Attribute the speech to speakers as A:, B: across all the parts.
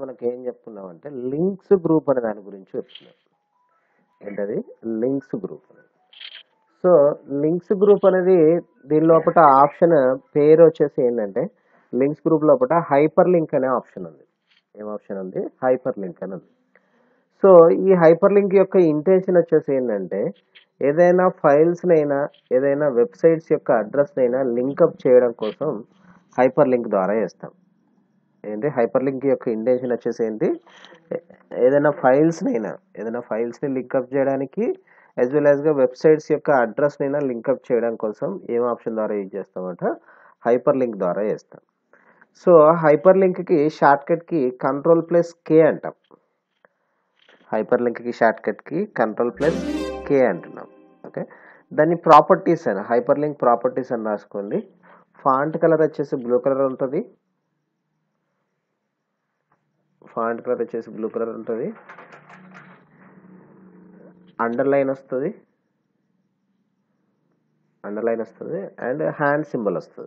A: మనకి ఏం చెప్పుకున్నాం అంటే లింక్స్ గ్రూప్ అనే దాని గురించి చెప్తున్నాం ఏంటది లింక్స్ గ్రూప్ అనేది సో లింక్స్ గ్రూప్ అనేది దీని లోపల ఆప్షన్ పేరు వచ్చేసి ఏంటంటే లింక్స్ గ్రూప్ లోపల హైపర్ లింక్ అనే ఆప్షన్ ఉంది ఏం ఆప్షన్ ఉంది హైపర్ లింక్ అని ఉంది సో ఈ హైపర్ లింక్ యొక్క ఇంటెన్షన్ వచ్చేసి ఏంటంటే ఏదైనా ఫైల్స్ నైనా ఏదైనా వెబ్సైట్స్ యొక్క అడ్రస్ నైనా లింకప్ చేయడం కోసం హైపర్ లింక్ ద్వారా చేస్తాం ఏంటి హైపర్ లింక్ యొక్క ఇంటెన్షన్ వచ్చేసి ఏంటి ఏ- ఏదైనా ఫైల్స్ నైనా ఏదైనా ఫైల్స్ ని లింకప్ చేయడానికి యాజ్ వెల్ యాజ్ గా వెబ్సైట్స్ యొక్క అడ్రస్ నైనా లింకప్ చేయడం కోసం ఏం ఆప్షన్ ద్వారా యూజ్ చేస్తామంట హైపర్ లింక్ ద్వారా చేస్తాం సో హైపర్ లింక్ కి షార్ట్ కట్ కి కంట్రోల్ ప్లస్ కే అంటాం హైపర్ లింక్ కి షార్ట్ కట్ కి కంట్రోల్ ప్లస్ కే అంటున్నాం ఓకే దాని ప్రాపర్టీస్ అని హైపర్ లింక్ ప్రాపర్టీస్ అని రాసుకోండి ఫాంట్ కలర్ వచ్చేసి బ్లూ కలర్ ఉంటుంది ఫాంట్ కలర్ వచ్చేసి బ్లూ కలర్ ఉంటుంది అండర్లైన్ వస్తుంది అండర్లైన్ వస్తుంది అండ్ హ్యాండ్ సింబల్ వస్తుంది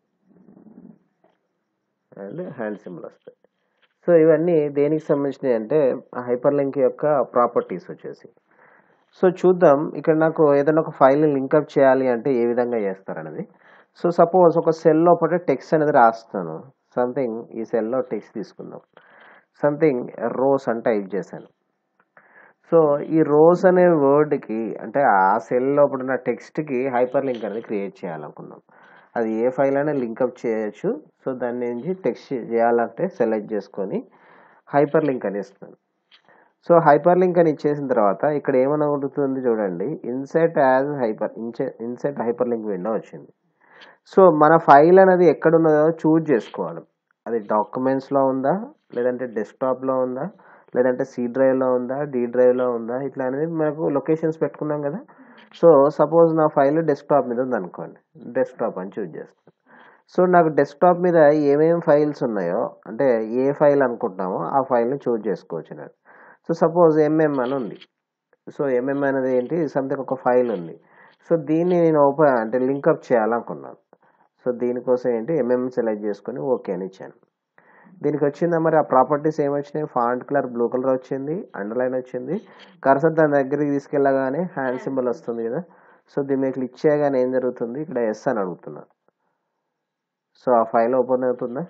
A: అండ్ హ్యాండ్ సింబల్ వస్తుంది సో ఇవన్నీ దేనికి సంబంధించినవి అంటే హైపర్ లింక్ యొక్క ప్రాపర్టీస్ వచ్చేసి సో చూద్దాం ఇక్కడ నాకు ఏదైనా ఒక ఫైల్ని లింకప్ చేయాలి అంటే ఏ విధంగా చేస్తారనేది సో సపోజ్ ఒక సెల్ లోపల టెక్స్ట్ అనేది రాస్తాను సంథింగ్ ఈ సెల్లో టెక్స్ట్ తీసుకుందాం సంథింగ్ రోస్ అని టైప్ చేశాను సో ఈ రోజ్ అనే వర్డ్కి అంటే ఆ సెల్ లోపల ఉన్న టెక్స్ట్కి హైపర్ లింక్ అనేది క్రియేట్ చేయాలనుకున్నాం అది ఏ ఫైల్ అయినా లింకప్ చేయొచ్చు సో దాని నుంచి టెక్స్ట్ చేయాలంటే సెలెక్ట్ చేసుకొని హైపర్ లింక్ అని ఇస్తాను సో హైపర్ లింక్ అని ఇచ్చేసిన తర్వాత ఇక్కడ ఏమని అడుగుతుంది చూడండి insert as hyper insert hyperlink window వచ్చింది సో మన ఫైల్ అనేది ఎక్కడ ఉన్నదో చూజ్ చేసుకోవాలి అది డాక్యుమెంట్స్లో ఉందా లేదంటే డెస్క్టాప్లో ఉందా లేదంటే సి డ్రైవ్లో ఉందా డి డ్రైవ్లో ఉందా ఇట్లా అనేది మనకు లొకేషన్స్ పెట్టుకున్నాం కదా సో సపోజ్ నా ఫైల్ డెస్క్టాప్ మీద ఉంది అనుకోండి డెస్క్టాప్ అని చూజ్ చేస్తాను సో నాకు డెస్క్టాప్ మీద ఏమేమి ఫైల్స్ ఉన్నాయో అంటే ఏ ఫైల్ అనుకుంటున్నామో ఆ ఫైల్ని చూజ్ చేసుకోవచ్చు నేను సో సపోజ్ ఎంఎం అని ఉంది సో ఎంఎం అనేది ఏంటి సంథింగ్ ఒక ఫైల్ ఉంది సో దీన్ని నేను ఓపెన్ అంటే లింకప్ చేయాలనుకున్నాను సో దీనికోసం ఏంటి ఎంఎం సెలెక్ట్ చేసుకొని ఓకే అని ఇచ్చాను దీనికి వచ్చిందా మరి ఆ ప్రాపర్టీస్ ఏమొచ్చినాయి ఫాంట్ కలర్ బ్లూ కలర్ వచ్చింది అండర్లైన్ వచ్చింది కర్సర్ దాని దగ్గరికి తీసుకెళ్ళగానే హ్యాండ్ సింబల్ వస్తుంది కదా సో దీని మీద క్లిక్ చేయగానే ఏం జరుగుతుంది ఇక్కడ ఎస్ అని అడుగుతున్నా సో ఆ ఫైల్ ఓపెన్ అవుతుందా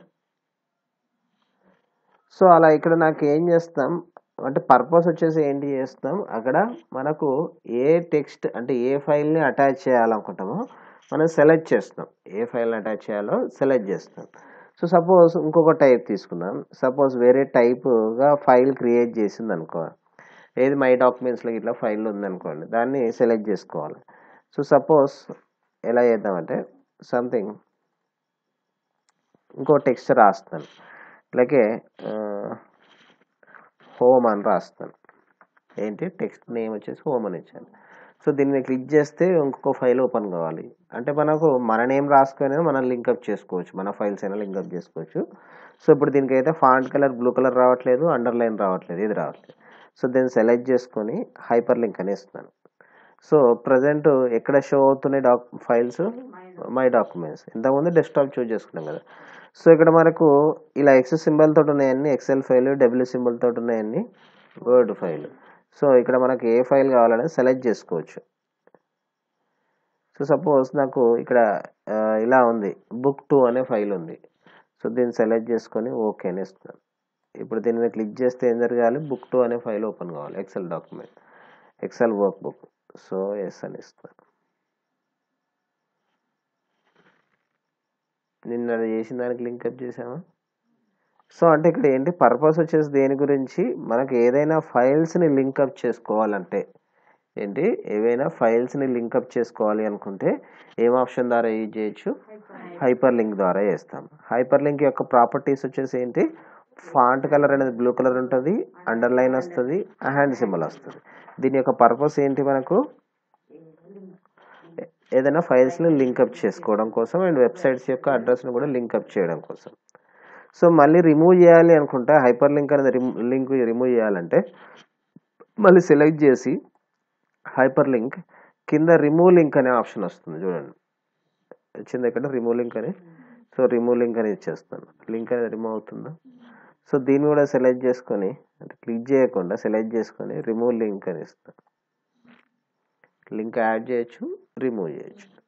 A: సో అలా ఇక్కడ నాకు ఏం చేస్తాం అంటే పర్పస్ వచ్చేసి ఏంటి చేస్తాం అక్కడ మనకు ఏ టెక్స్ట్ అంటే ఏ ఫైల్ని అటాచ్ చేయాలనుకుంటామో మనం సెలెక్ట్ చేస్తాం ఏ ఫైల్ని అటాచ్ చేయాలో సెలెక్ట్ చేస్తాం సో సపోజ్ ఇంకొక టైప్ తీసుకుందాం సపోజ్ వేరే టైప్గా ఫైల్ క్రియేట్ చేసింది అనుకో ఏది మై డాక్యుమెంట్స్లో ఇట్లా ఫైల్ ఉందనుకోండి దాన్ని సెలెక్ట్ చేసుకోవాలి సో సపోజ్ ఎలా చేద్దామంటే సంథింగ్ ఇంకో టెక్స్ట్ రాస్తాను ఇట్లాగే హోమ్ అని రాస్తాను ఏంటి టెక్స్ట్ నేమ్ వచ్చేసి హోమ్ అని ఇచ్చాను సో దీన్ని క్లిక్ చేస్తే ఇంకొక ఫైల్ ఓపెన్ కావాలి అంటే మనకు మన నేమ్ రాసుకొని మనం లింకప్ చేసుకోవచ్చు మన ఫైల్స్ అయినా లింకప్ చేసుకోవచ్చు సో ఇప్పుడు దీనికి అయితే ఫాంట్ కలర్ బ్లూ కలర్ రావట్లేదు అండర్లైన్ రావట్లేదు ఇది రావట్లేదు సో దీన్ని సెలెక్ట్ చేసుకొని హైపర్ లింక్ అని ఇస్తున్నాను సో ప్రజెంట్ ఎక్కడ షో అవుతున్నాయి డాక్ ఫైల్స్ మై డాక్యుమెంట్స్ ఇంతకుముందు డెస్క్టాప్ చూస్ చేసుకున్నాం కదా సో ఇక్కడ మనకు ఇలా ఎక్స్ సింబల్ తోటి ఉన్నాయన్ని ఎక్సెల్ ఫైల్ డబ్ల్యూ సింబల్ తోటి ఉన్నాయన్ని వర్డ్ ఫైల్ సో ఇక్కడ మనకి ఏ ఫైల్ కావాలనేది సెలెక్ట్ చేసుకోవచ్చు సో సపోజ్ నాకు ఇక్కడ ఆ, ఇలా ఉంది బుక్ టూ అనే ఫైల్ ఉంది సో దీన్ని సెలెక్ట్ చేసుకొని ఓకే అని ఇస్తున్నాను ఇప్పుడు దీని మీద క్లిక్ చేస్తే ఏం జరగాలి బుక్ టూ అనే ఫైల్ ఓపెన్ కావాలి Excel document Excel workbook so yes అని ఇస్తాను నిన్న అది చేసిన దానికి లింకప్ చేసామా సో అంటే ఇక్కడ ఏంటి పర్పస్ వచ్చేసి దేని గురించి మనకి ఏదైనా ఫైల్స్ని లింకప్ చేసుకోవాలంటే ఏంటి ఏవైనా ఫైల్స్ని లింకప్ చేసుకోవాలి అనుకుంటే ఏం ఆప్షన్ ద్వారా యూజ్ చేయొచ్చు హైపర్ లింక్ ద్వారా చేస్తాం హైపర్ లింక్ యొక్క ప్రాపర్టీస్ వచ్చేసి ఏంటి ఫాంట్ కలర్ అనేది బ్లూ కలర్ ఉంటుంది అండర్లైన్ వస్తుంది హ్యాండ్ సింబల్ వస్తుంది దీని యొక్క పర్పస్ ఏంటి మనకు ఏదైనా ఫైల్స్ని లింకప్ చేసుకోవడం కోసం అండ్ వెబ్సైట్స్ యొక్క అడ్రస్ని కూడా లింకప్ చేయడం కోసం సో మళ్ళీ రిమూవ్ చేయాలి అనుకుంటే హైపర్ లింక్ అనేది లింక్ రిమూవ్ చేయాలంటే మళ్ళీ సెలెక్ట్ చేసి హైపర్ లింక్ కింద రిమూవ్ లింక్ అనే ఆప్షన్ వస్తుంది చూడండి వచ్చింది ఇక్కడ రిమూవ్ లింక్ అని సో రిమూవ్ లింక్ అని ఇచ్చేస్తాను లింక్ అనేది రిమూవ్ అవుతుందా సో దీన్ని కూడా సెలెక్ట్ చేసుకొని అంటే క్లిక్ చేయకుండా సెలెక్ట్ చేసుకొని రిమూవ్ లింక్ అని ఇస్తాం లింక్ యాడ్ చేయొచ్చు రిమూవ్ చేయొచ్చు